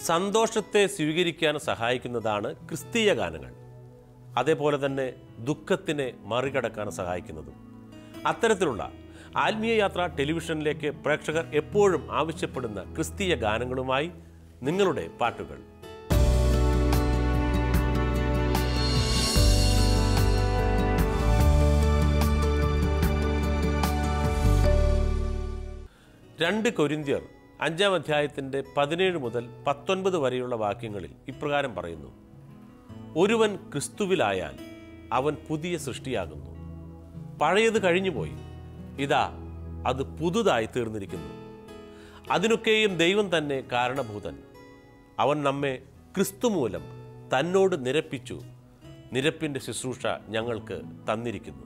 സന്തോഷത്തെ സ്വീകരിക്കാൻ സഹായിക്കുന്നതാണ് ക്രിസ്തീയ ഗാനങ്ങൾ അതേപോലെ തന്നെ ദുഃഖത്തിനെ മറികടക്കാൻ സഹായിക്കുന്നതും അത്തരത്തിലുള്ള ആത്മീയ യാത്ര ടെലിവിഷനിലേക്ക് പ്രേക്ഷകർ എപ്പോഴും ആവശ്യപ്പെടുന്ന ക്രിസ്തീയ ഗാനങ്ങളുമായി നിങ്ങളുടെ പാട്ടുകൾ രണ്ട് കൊരിന്ത്യർ അഞ്ചാം അധ്യായത്തിൻ്റെ പതിനേഴ് മുതൽ പത്തൊൻപത് വരെയുള്ള വാക്യങ്ങളിൽ ഇപ്രകാരം പറയുന്നു ഒരുവൻ ക്രിസ്തുവിലായാൽ അവൻ പുതിയ സൃഷ്ടിയാകുന്നു പഴയത് കഴിഞ്ഞുപോയി ഇതാ അത് പുതുതായി തീർന്നിരിക്കുന്നു അതിനൊക്കെയും ദൈവം തന്നെ കാരണഭൂതൻ അവൻ നമ്മെ ക്രിസ്തു മൂലം തന്നോട് നിരപ്പിച്ചു നിരപ്പിൻ്റെ ശുശ്രൂഷ ഞങ്ങൾക്ക് തന്നിരിക്കുന്നു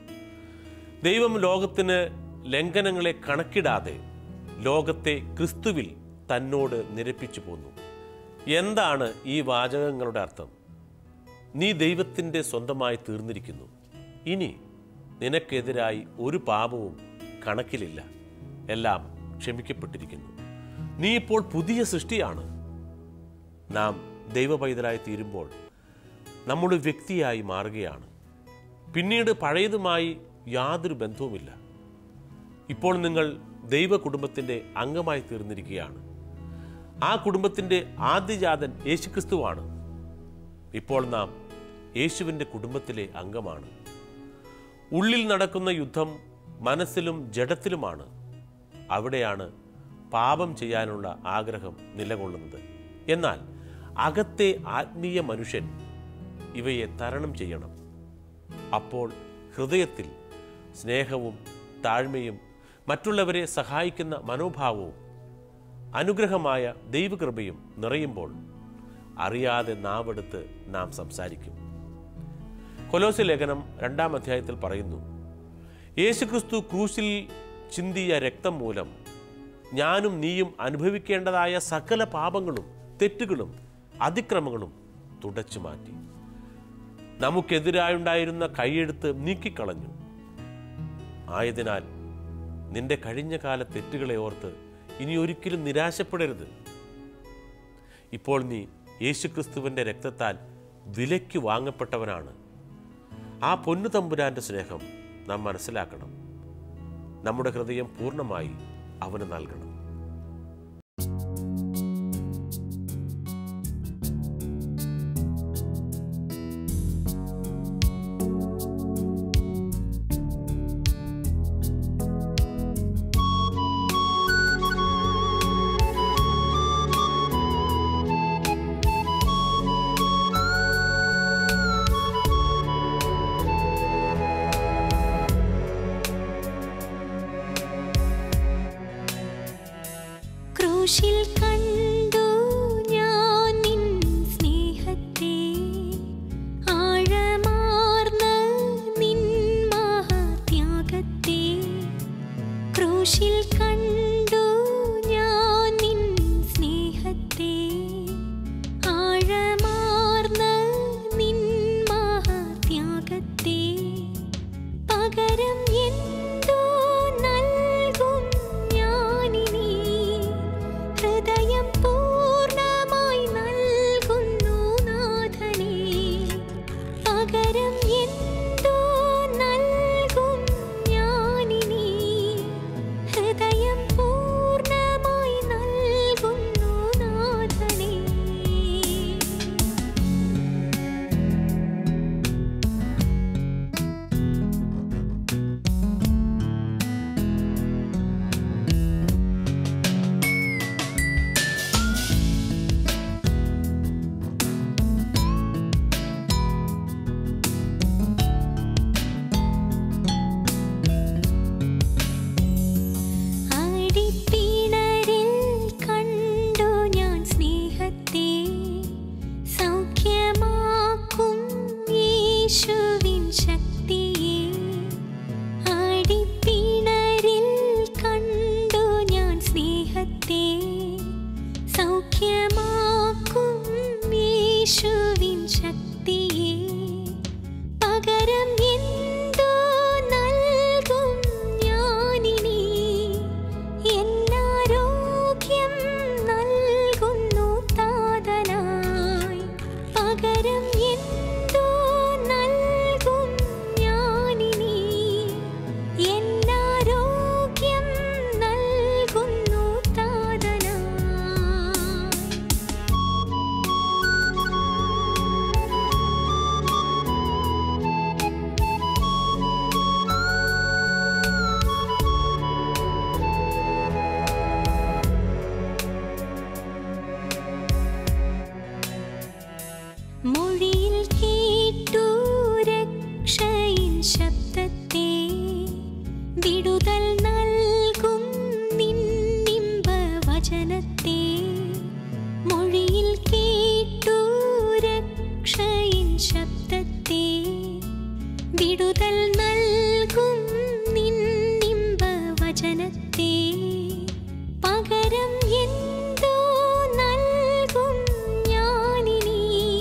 ദൈവം ലോകത്തിന് ലംഘനങ്ങളെ കണക്കിടാതെ ലോകത്തെ ക്രിസ്തുവിൽ തന്നോട് നിരപ്പിച്ചു പോന്നു എന്താണ് ഈ വാചകങ്ങളുടെ അർത്ഥം നീ ദൈവത്തിൻ്റെ സ്വന്തമായി തീർന്നിരിക്കുന്നു ഇനി നിനക്കെതിരായി ഒരു പാപവും കണക്കിലില്ല എല്ലാം ക്ഷമിക്കപ്പെട്ടിരിക്കുന്നു നീ ഇപ്പോൾ പുതിയ സൃഷ്ടിയാണ് നാം ദൈവപൈതലായി തീരുമ്പോൾ നമ്മുടെ വ്യക്തിയായി മാറുകയാണ് പിന്നീട് പഴയതുമായി യാതൊരു ബന്ധവുമില്ല ഇപ്പോൾ നിങ്ങൾ ദൈവ കുടുംബത്തിൻ്റെ അംഗമായി തീർന്നിരിക്കുകയാണ് ആ കുടുംബത്തിൻ്റെ ആദ്യജാതൻ യേശുക്രിസ്തുവാണ് ഇപ്പോൾ നാം യേശുവിൻ്റെ കുടുംബത്തിലെ അംഗമാണ് ഉള്ളിൽ നടക്കുന്ന യുദ്ധം മനസ്സിലും ജഡത്തിലുമാണ് അവിടെയാണ് പാപം ചെയ്യാനുള്ള ആഗ്രഹം നിലകൊള്ളുന്നത് എന്നാൽ അകത്തെ ആത്മീയ മനുഷ്യൻ ഇവയെ തരണം ചെയ്യണം അപ്പോൾ ഹൃദയത്തിൽ സ്നേഹവും താഴ്മയും മറ്റുള്ളവരെ സഹായിക്കുന്ന മനോഭാവവും അനുഗ്രഹമായ ദൈവകൃപയും നിറയുമ്പോൾ അറിയാതെ നാവെടുത്ത് നാം സംസാരിക്കും കൊലോസി ലേഖനം രണ്ടാം അധ്യായത്തിൽ പറയുന്നു യേശുക്രിസ്തു ക്രൂശിൽ ചിന്തിയ രക്തം മൂലം ഞാനും നീയും അനുഭവിക്കേണ്ടതായ സകല പാപങ്ങളും തെറ്റുകളും അതിക്രമങ്ങളും തുടച്ചു മാറ്റി നമുക്കെതിരായുണ്ടായിരുന്ന കൈയെടുത്ത് നീക്കിക്കളഞ്ഞു ആയതിനാൽ നിന്റെ കഴിഞ്ഞ കാല തെറ്റുകളെ ഓർത്ത് ഇനി ഒരിക്കലും നിരാശപ്പെടരുത് ഇപ്പോൾ നീ യേശുക്രിസ്തുവിൻ്റെ രക്തത്താൽ വിലയ്ക്ക് വാങ്ങപ്പെട്ടവനാണ് ആ പൊന്നു തമ്പുരാന്റെ സ്നേഹം നാം മനസ്സിലാക്കണം നമ്മുടെ ഹൃദയം പൂർണ്ണമായി അവന് നൽകണം ക്രൂശിൽ കണ്ടു ഞാൻ നിൻ സ്നേഹത്തെ ആഴമാർന്ന നിൻ മഹാത്യാഗത്തെ ക്രൂശിൽ കണ്ടു ഞാൻ നിൻ സ്നേഹത്തെ ആഴമാർന്ന നിൻ മഹാത്യാഗത്തെ പകരം എന്തോ നൽകും ഞാനിനി ഹൃദയം പൂർണ്ണമായി നൽകുന്നു നാഥനേ പകരം എന്തോ നൽകും ഞാനിനി ഹൃദയം പൂർണ്ണമായി നൽകുന്നു നാഥനേ മൊഴിയിൽ കേട്ടു രക്ഷയിൻ ശബ്ദത്തെ വിടുതൽ നൽകും നിന്നിമ്പ വചനത്തെ പകരം എന്തോ നൽകും ഞാനിനി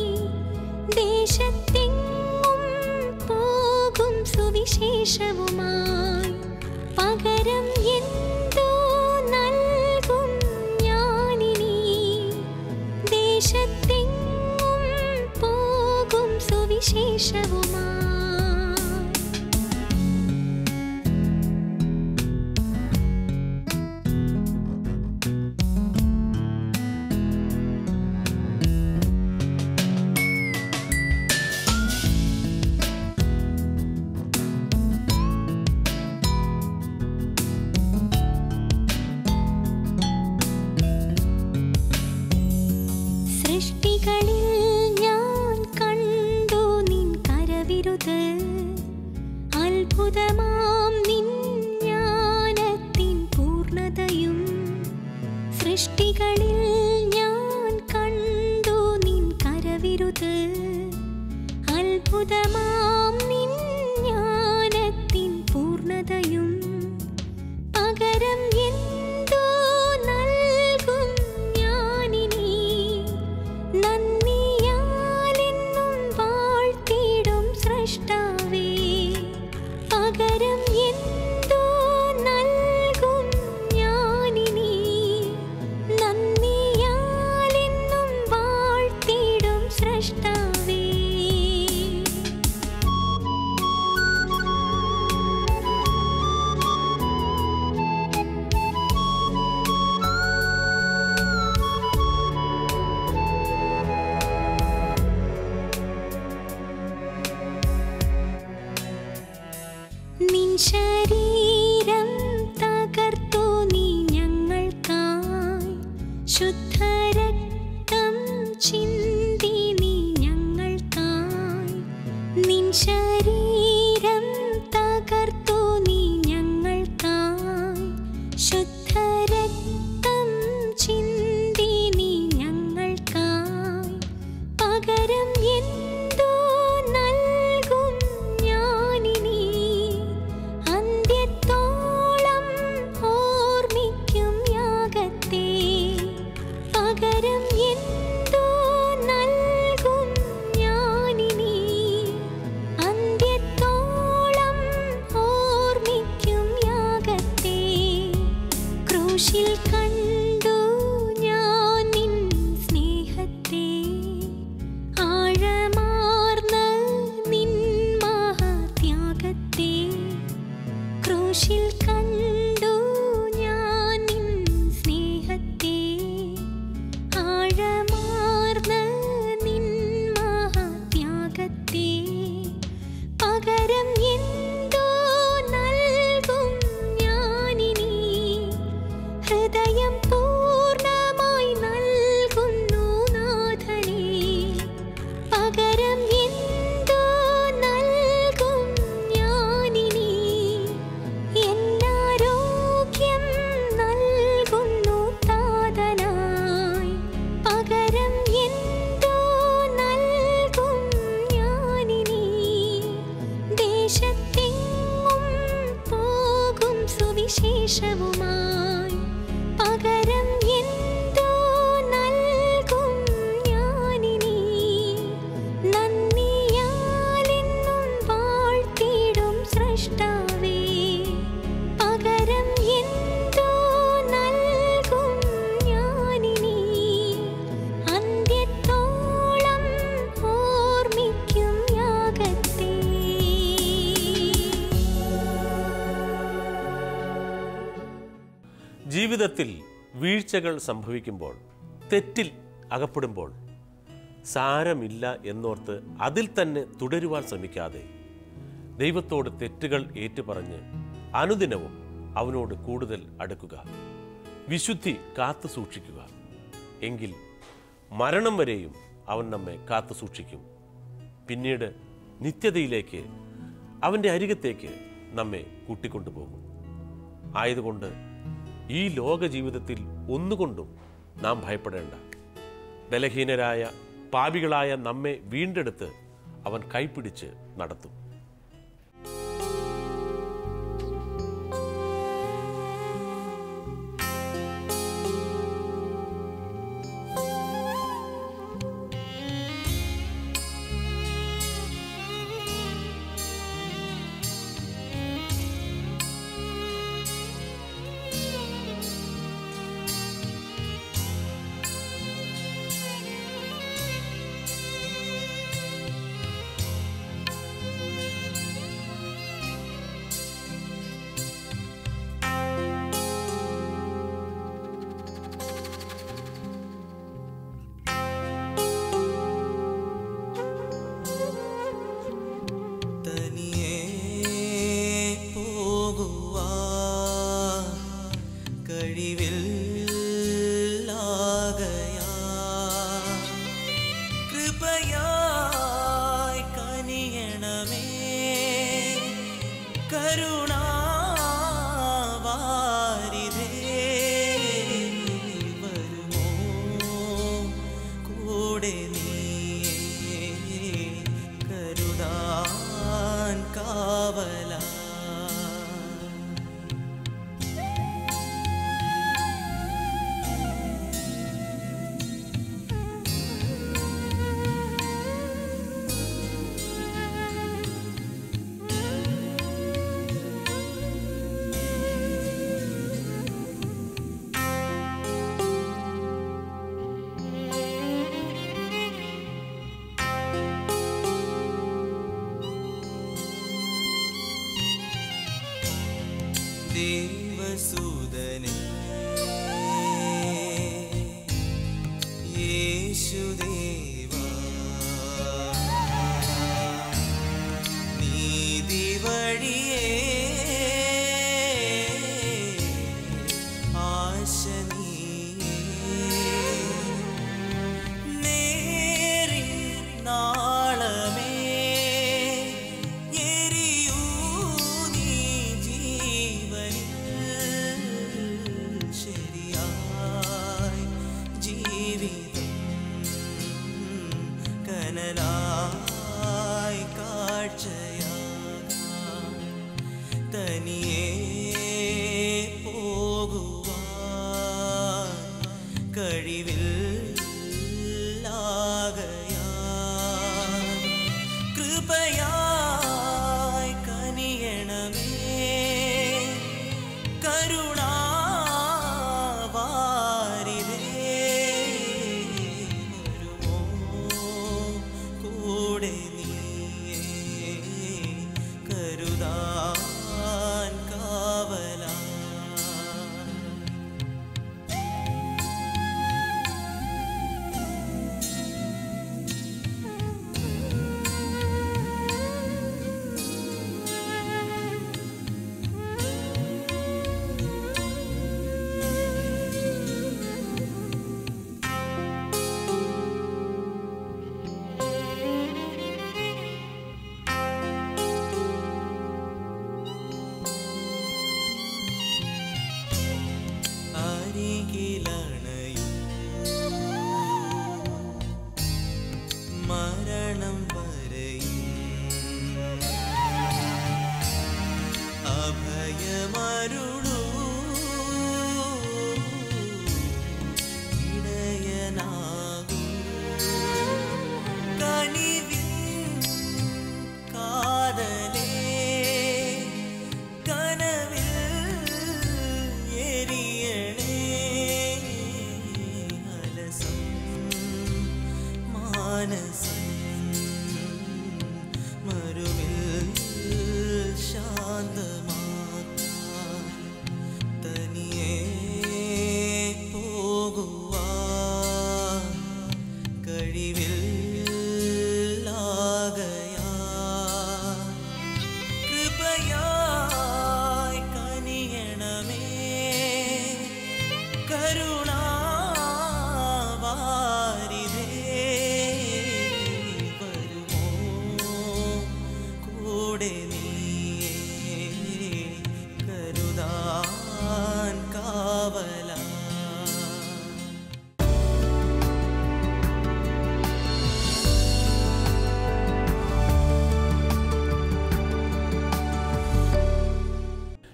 ദേശത്തെങ്ങും പോകും സുവിശേഷവുമായി പകരം എന്തോ നൽകും ഞാനിനി ദേശത്തെങ്ങും പോകും സുവിശേഷവുമായി സൃഷ്ടികളിൽ ഞാൻ കണ്ടു നിൻ കരവിരുത് അത്ഭുതമാം നിൻ ജ്ഞാനത്തിൻ പൂർണ്ണതയും സൃഷ്ടികളിൽ ഞാൻ കണ്ടു നിൻ കരവിരുത് അത്ഭുതമാം നിൻ ജ്ഞാനത്തിൻ പൂർണ്ണതയും പകരം എന്തോ നൽകും ഞാനിനി നന്ദിയാലെന്നും വാഴ്ത്തിടും സൃഷ്ടാവേ പകരം എന്തോ നൽകും ഞാനിനി നന്ദിയാലെന്നും വാഴ്ത്തിടും സൃഷ്ടാവേ നിൻ ശരീരം തകർത്തു നീ ഞങ്ങൾക്കായി ശുദ്ധരക്തം ചിന്തി നീ ഞങ്ങൾക്കായി നിൻ ശരീരം തകർത്തു നീ ഞങ്ങൾക്കായി ശുദ്ധരക്തം ചിന്തി നീ ഞങ്ങൾക്കായി പകരം എന്തോ നൽകും ഞാനിനി അന്ത്യത്തോളം ഓർമ്മിക്കും യാഗത്തെ പകരം എന്തോ നൽകും ഞാനിനി അന്ത്യത്തോളം ഓർമ്മിക്കും യാഗത്തെ ക്രൂശിൽ കണ്ടു ഞാൻ നിൻ സ്നേഹത്തെ ആഴമാർന്ന നിൻ മഹാത്യാഗത്തെ ക്രൂശിൽ കണ്ടു ഞാൻ നിൻ സ്നേഹത്തെ ആഴമാർന്ന നിൻ മഹാത്യാഗത്തെ പകരം എന്തോ നൽകും ഞാനിനി ഹൃദയം പൂർണ്ണമായി നൽകുന്നു നാഥനേ പകരം എന്തോ നൽകും ഞാനിനി എന്നാരോഗ്യം നൽകുന്നു താതനായി പകരം എന്തോ നൽകും ഞാനിനി ദേശത്തെങ്ങും പോകും സുവിശേഷവുമായി പകരം എന്തോ നൽകും ഞാനിനി നന്ദിയാലെന്നും വാഴ്ത്തിടും സൃഷ്ടാവേ പകരം എന്തോ നൽകും ഞാനിനി അന്ത്യത്തോളം ഓർമ്മിക്കും യാഗത്തെ ജീവിതത്തിൽ വീഴ്ചകൾ സംഭവിക്കുമ്പോൾ തെറ്റിൽ അകപ്പെടുമ്പോൾ സാരമില്ല എന്നോർത്ത് അതിൽ തന്നെ തുടരുവാൻ ശ്രമിക്കാതെ ദൈവത്തോട് തെറ്റുകൾ ഏറ്റുപറഞ്ഞ് അനുദിനവും അവനോട് കൂടുതൽ അടുക്കുക വിശുദ്ധി കാത്തു സൂക്ഷിക്കുക എങ്കിൽ മരണം വരെയും അവൻ നമ്മെ കാത്തു സൂക്ഷിക്കും പിന്നീട് നിത്യതയിലേക്ക് അവൻ്റെ അരികത്തേക്ക് നമ്മെ കൂട്ടിക്കൊണ്ടുപോകും ആയതുകൊണ്ട് ഈ ലോക ജീവിതത്തിൽ ഒന്നുകൊണ്ടും നാം ഭയപ്പെടേണ്ട ബലഹീനരായ പാപികളായ നമ്മെ വീണ്ടെടുത്ത് അവൻ കൈപ്പിടിച്ച് നടത്തും തനിയേ പോകുവാ കഴിവില്ലാകയാ കൃപയായി കനിയണമേ കരുണാവാരിധേ വരുമോ കൂടെ നീ കരുതാൻ കാവല ദേവസൂദനേ യേശുദേവാ നീതി വഴിയേ ആശ നീയേ നേരിൻ നാളമേ എരിയൂ നീ ജീവനിൽ ശരിയായി ജീവിതം കനലായി കാഴ്ചയാകാം തനിയേ പോകുവാൻ കഴിവില്ലാകയാൽ കൃപയായി കനിയണമേ കരുണാവാരിധേ വരുമോ കൂടെ നീയേ കരുതാൻ കാവലാ അരികിലണയും മരണം വരെയും അഭയമരുളൂ ഇടയനാകൂ കനിവിൻ കാതലേ കനവിൽ എരിയണേ അലസം മാനസം മരുവിൽ ശാന്തമാക്കാൻ തനിയേ പോകുവാൻ കഴിവില്ലാകയാൽ കൃപയായി കനിയണമേ കരുണാവാരിധേ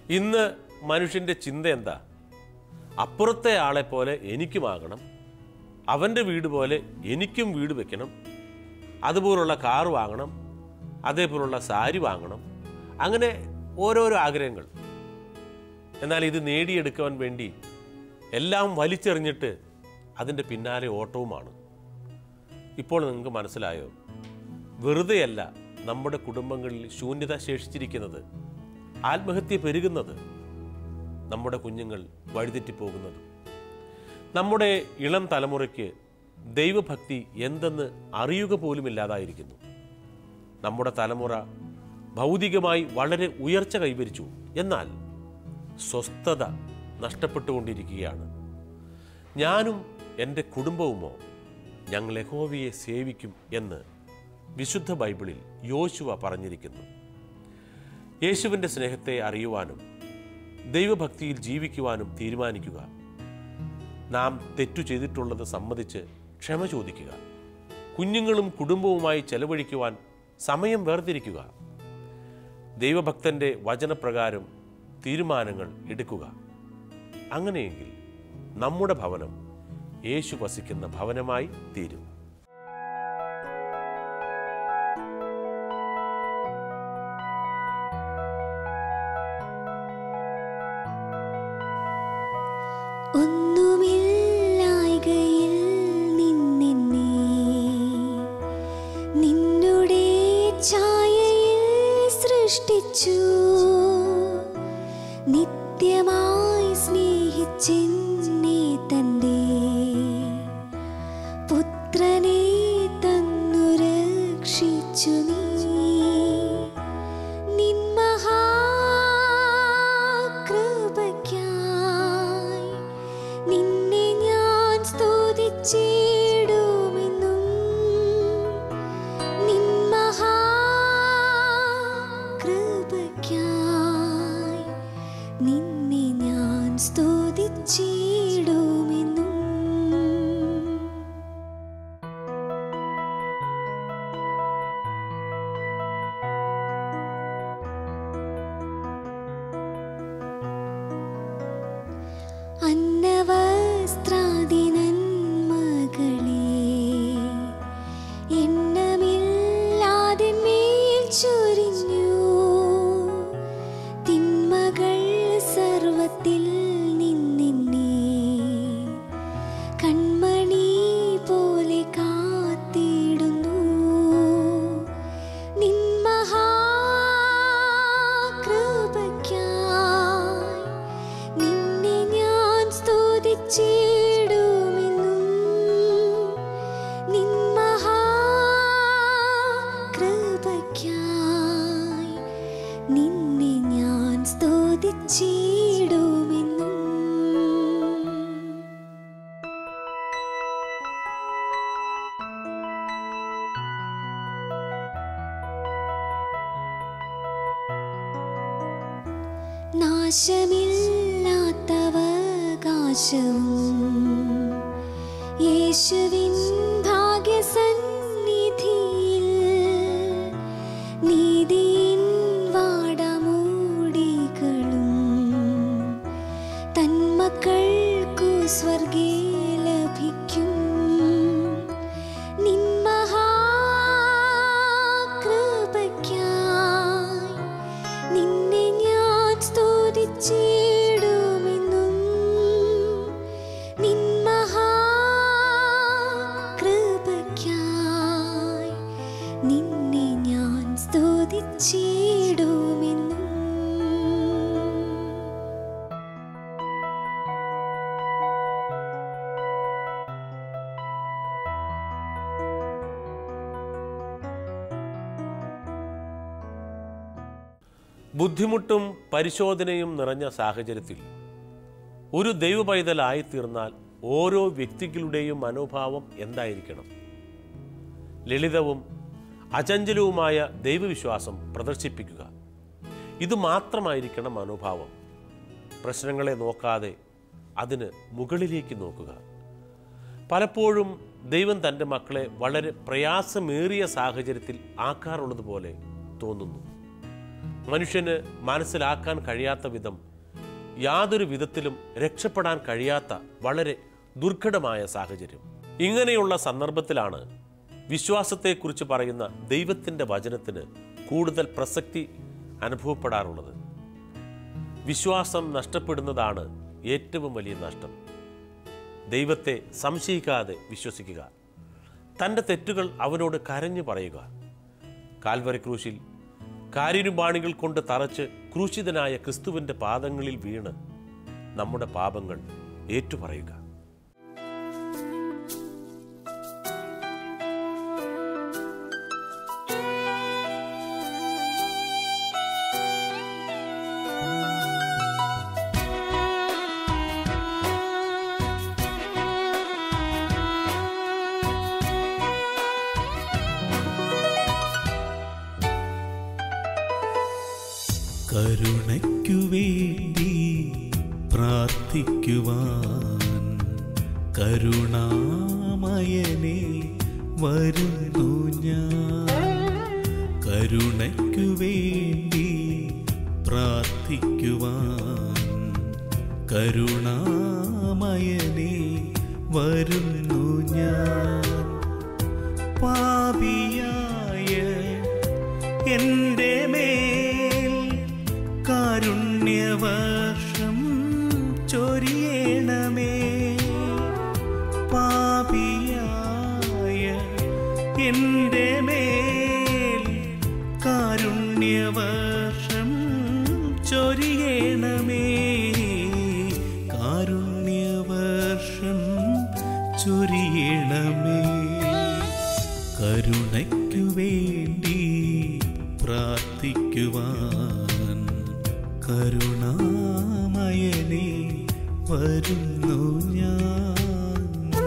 ഇന്ന് മനുഷ്യൻ്റെ ചിന്ത എന്താ അപ്പുറത്തെ ആളെ പോലെ എനിക്കുമാകണം അവൻ്റെ വീട് പോലെ എനിക്കും വീട് വെക്കണം അതുപോലുള്ള കാർ വാങ്ങണം അതേപോലുള്ള സാരി വാങ്ങണം അങ്ങനെ ഓരോരോ ആഗ്രഹങ്ങൾ എന്നാൽ ഇത് നേടിയെടുക്കുവാൻ വേണ്ടി എല്ലാം വലിച്ചെറിഞ്ഞിട്ട് അതിൻ്റെ പിന്നാലെ ഓട്ടവുമാണ് ഇപ്പോൾ നിങ്ങൾക്ക് മനസ്സിലായോ വെറുതെയല്ല നമ്മുടെ കുടുംബങ്ങളിൽ ശൂന്യത ശേഷിച്ചിരിക്കുന്നത് ആത്മഹത്യ പെരുകുന്നത് നമ്മുടെ കുഞ്ഞുങ്ങൾ വഴിതെറ്റിപ്പോകുന്നത് നമ്മുടെ ഇളം തലമുറയ്ക്ക് ദൈവഭക്തി എന്തെന്ന് അറിയുക പോലുമില്ലാതായിരിക്കുന്നു നമ്മുടെ തലമുറ ഭൗതികമായി വളരെ ഉയർച്ച കൈവരിച്ചു എന്നാൽ സ്വസ്ഥത നഷ്ടപ്പെട്ടുകൊണ്ടിരിക്കുകയാണ് ഞാനും എൻ്റെ കുടുംബവുമോ ഞങ്ങൾ യഹോവയെ സേവിക്കും എന്ന് വിശുദ്ധ ബൈബിളിൽ യോശുവ പറഞ്ഞിരിക്കുന്നു യേശുവിൻ്റെ സ്നേഹത്തെ അറിയുവാനും ദൈവഭക്തിയിൽ ജീവിക്കുവാനും തീരുമാനിക്കുക നാം തെറ്റു ചെയ്തിട്ടുള്ളത് സമ്മതിച്ച് ക്ഷമ ചോദിക്കുക കുഞ്ഞുങ്ങളും കുടുംബവുമായി ചെലവഴിക്കുവാൻ സമയം വേർതിരിക്കുക ദൈവഭക്തന്റെ വചനപ്രകാരം തീരുമാനങ്ങൾ എടുക്കുക അങ്ങനെയെങ്കിൽ നമ്മുടെ ഭവനം യേശു വസിക്കുന്ന ഭവനമായി തീരും ഒന്നുമില്ലായ്കയിൽ നിന്നെന്നെ നിന്നുടെ ഛായയിൽ സൃഷ്ടിച്ചു നിത്യമായി സ്നേഹിച്ചെന്നെ തന്റെ പുത്രനെ തന്നു രക്ഷിച്ചു നീ നിൻ മഹാകൃപയ്ക്കായി നിന്നെ ഞാൻ സ്തുതിച്ചിടുമെന്നും നിൻ മഹാകൃപയ്ക്കായി നിന്നെ ഞാൻ സ്തുതിച്ചിടുമെന്നും അന്നവസ്ത്രാദി നന്മകളെ എണ്ണമില്ലാതെ മേൽ ചൊരിഞ്ഞു തിന്മകൾ സർവത്തിൽ നിന്നെന്നെ കൺമണി പോലെ കാത്തിടുന്നു നിൻ മഹാകൃപയ്ക്കായി നിന്നെ ഞാൻ സ്തുതിച്ചിടുമെന്നും നിൻ മഹാകൃപയ്ക്കായി നിന്നെ ഞാൻ സ്തുതിച്ചിടുമെന്നും നാശമില്ലാത്തവകാശവും യേശുവിൻ ഭാഗ്യസന്നിധിയിൽ നീതിയിൻ വാടമൂടികളും തന്മക്കൾക്കു സ്വർഗേ ലഭിക്കും നിൻ മഹാകൃപയ്ക്കായി നിന്നെ ഞാൻ സ്തുതിച്ചിടുമെന്നും നിൻ മഹാകൃപയ്ക്കായി നിന്നെ ഞാൻ സ്തുതിച്ചിടുമെന്നും ബുദ്ധിമുട്ടും പരിശോധനയും നിറഞ്ഞ സാഹചര്യത്തിൽ ഒരു ദൈവ പൈതലായി തീർന്നാൽ ഓരോ വ്യക്തികളുടെയും മനോഭാവം എന്തായിരിക്കണം ലളിതവും അചഞ്ചലവുമായ ദൈവവിശ്വാസം പ്രദർശിപ്പിക്കുക ഇത് മാത്രമായിരിക്കണം മനോഭാവം പ്രശ്നങ്ങളെ നോക്കാതെ അതിന് മുകളിലേക്ക് നോക്കുക പലപ്പോഴും ദൈവം തൻ്റെ മക്കളെ വളരെ പ്രയാസമേറിയ സാഹചര്യത്തിൽ ആക്കാറുള്ളത് പോലെ തോന്നുന്നു മനുഷ്യന് മനസ്സിലാക്കാൻ കഴിയാത്ത വിധം യാതൊരു വിധത്തിലും രക്ഷപ്പെടാൻ കഴിയാത്ത വളരെ ദുർഘടമായ സാഹചര്യം ഇങ്ങനെയുള്ള സന്ദർഭത്തിലാണ് വിശ്വാസത്തെക്കുറിച്ച് പറയുന്ന ദൈവത്തിൻ്റെ വചനത്തിന് കൂടുതൽ പ്രസക്തി അനുഭവപ്പെടാറുള്ളത് വിശ്വാസം നഷ്ടപ്പെടുന്നതാണ് ഏറ്റവും വലിയ നഷ്ടം ദൈവത്തെ സംശയിക്കാതെ വിശ്വസിക്കുക തൻ്റെ തെറ്റുകൾ അവനോട് കരഞ്ഞു പറയുക കാൽവരി ക്രൂശിൽ കാരിരുപാണികൾ കൊണ്ട് തറച്ച് ക്രൂശിതനായ ക്രിസ്തുവിൻ്റെ പാദങ്ങളിൽ വീണ് നമ്മുടെ പാപങ്ങൾ ഏറ്റുപറയുക കരുണയ്ക്കു വേണ്ടി പ്രാർത്ഥിക്കുവാൻ കരുണാമയനെ വരുന്നു ഞാൻ കരുണയ്ക്കു വേണ്ടി പ്രാർത്ഥിക്കുവാൻ കരുണാമയനെ വരുന്നു ഞാൻ പാപിയായ എൻ്റെ മേൽ കാരുണ്യവർഷം ചൊരിയണമേ പാപിയായ എൻ്റെ മേൽ കാരുണ്യവർഷം ചൊരിയണമേ കാരുണ്യവർഷം ചൊരിയണമേ കരുണയ്ക്കു വേണ്ടി പ്രാർത്ഥിക്കുവാൻ കരുണാമയനെ വരുന്നു ഞാൻ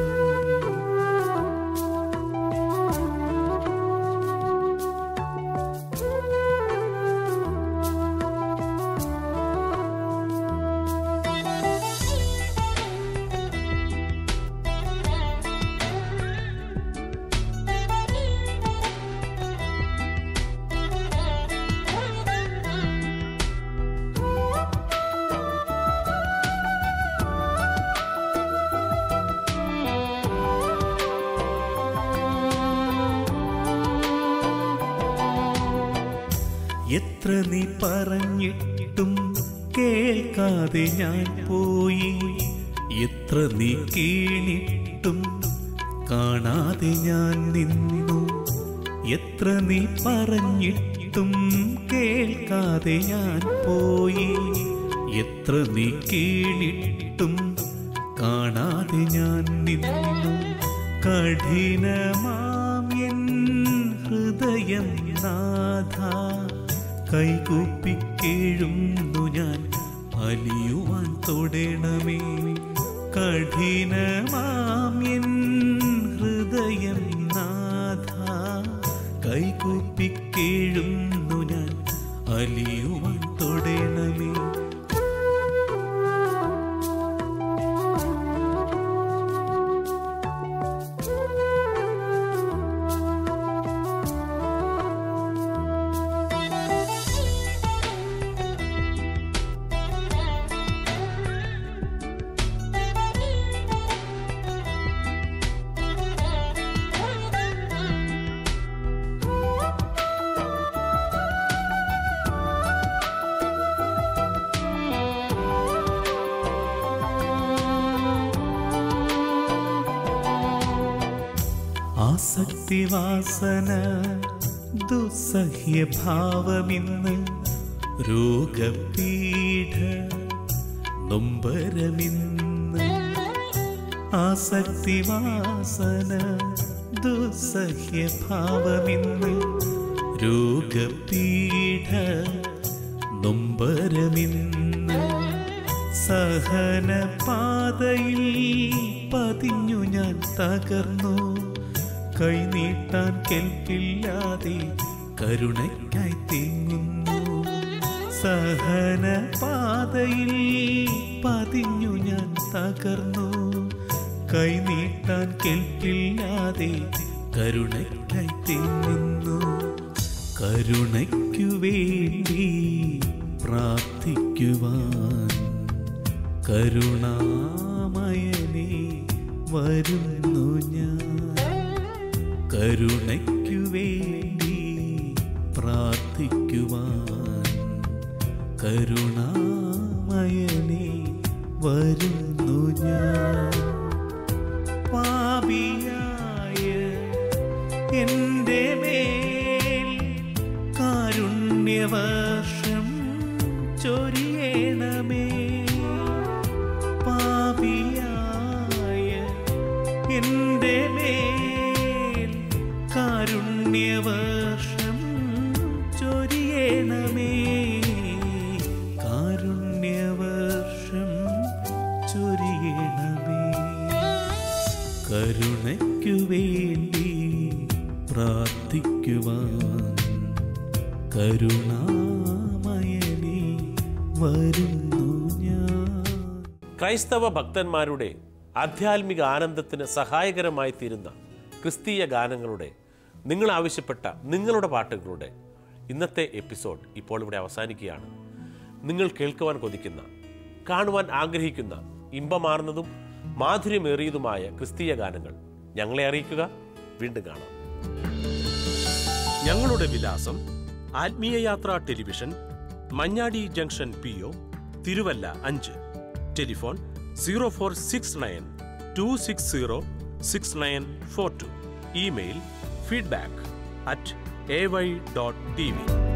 എത്ര നീ പറഞ്ഞിട്ടും കേൾക്കാതെ ഞാൻ പോയി എത്ര നീ കീണിട്ടും കാണാതെ ഞാൻ നിന്നു എത്ര നീ പറഞ്ഞിട്ടും കേൾക്കാതെ ഞാൻ പോയി എത്ര നീ കീണിട്ടും കാണാതെ ഞാൻ നിന്നു കഠിനമാം എൻ ഹൃദയം നാഥ കൈകൂപ്പിക്കേഴുന്നു ഞാൻ അലിയുവാൻ തൊടണമേ കഠിനമാം എൻ ഹൃദയം നാഥ കൈകൂപ്പിക്കേഴുന്നു ഞാൻ അലിയുവാൻ തൊടണമേ ആസക്തിവാസന ദുസ്സഹ്യഭാവമിന്ന് രോഗപീഠ നൊമ്പരമിന്ന് ആസക്തിവാസന ദുസ്സഹ്യഭാവമിന്ന് രോഗപീഠ നൊമ്പരമിന്ന് സഹന പാതയിൽ പതിഞ്ഞു ഞാൻ തകർന്നു കൈനീട്ടാൻ കെൽപ്പില്ലാതെ കരുണയ്ക്കായി തിങ്ങുന്നു സഹന പാതയിൽ പതിഞ്ഞു ഞാൻ തകർന്നു കൈനീട്ടാൻ കെൽപ്പില്ലാതെ കരുണയ്ക്കായി തിങ്ങുന്നു കരുണയ്ക്കു വേണ്ടി പ്രാർത്ഥിക്കുവാൻ കരുണാമയനെ വരുന്നു ഞാൻ കരുണയ്ക്കു വേണ്ടി പ്രാർത്ഥിക്കുവാൻ കരുണാമയനെ വരുന്നു ഞാൻ പാപിയായ എൻ്റെ മേൽ കാരുണ്യവർഷം ചൊരിയണമേ പാപിയായ എൻ്റെ മേൽ കാരുണ്യവർഷം ചൊരിയണമേ കാരുണ്യവർഷം ചൊരിയണമേ കരുണയ്ക്കു വേണ്ടി പ്രാർത്ഥിക്കുവാൻ കരുണാമയനെ വരുന്നു ഞാൻ ക്രൈസ്തവ ഭക്തന്മാരുടെ ആധ്യാത്മിക ആനന്ദത്തിന് സഹായകരമായി തീരുന്ന ക്രിസ്തീയ ഗാനങ്ങളുടെ നിങ്ങൾ ആവശ്യപ്പെട്ട നിങ്ങളുടെ പാട്ടുകളുടെ ഇന്നത്തെ എപ്പിസോഡ് ഇപ്പോൾ ഇവിടെ അവസാനിക്കുകയാണ് നിങ്ങൾ കേൾക്കുവാൻ കൊതിക്കുന്ന കാണുവാൻ ആഗ്രഹിക്കുന്ന ഇമ്പമാർന്നതും മാധുര്യമേറിയതുമായ ക്രിസ്തീയ ഗാനങ്ങൾ ഞങ്ങളെ അറിയിക്കുക വീണ്ടും കാണാം ഞങ്ങളുടെ വിലാസം Athmeeya Yathra television Manjadi junction P O Thiruvalla അഞ്ച് telephone zero four six nine two six zero six nine four two email feedback at A Y dot T V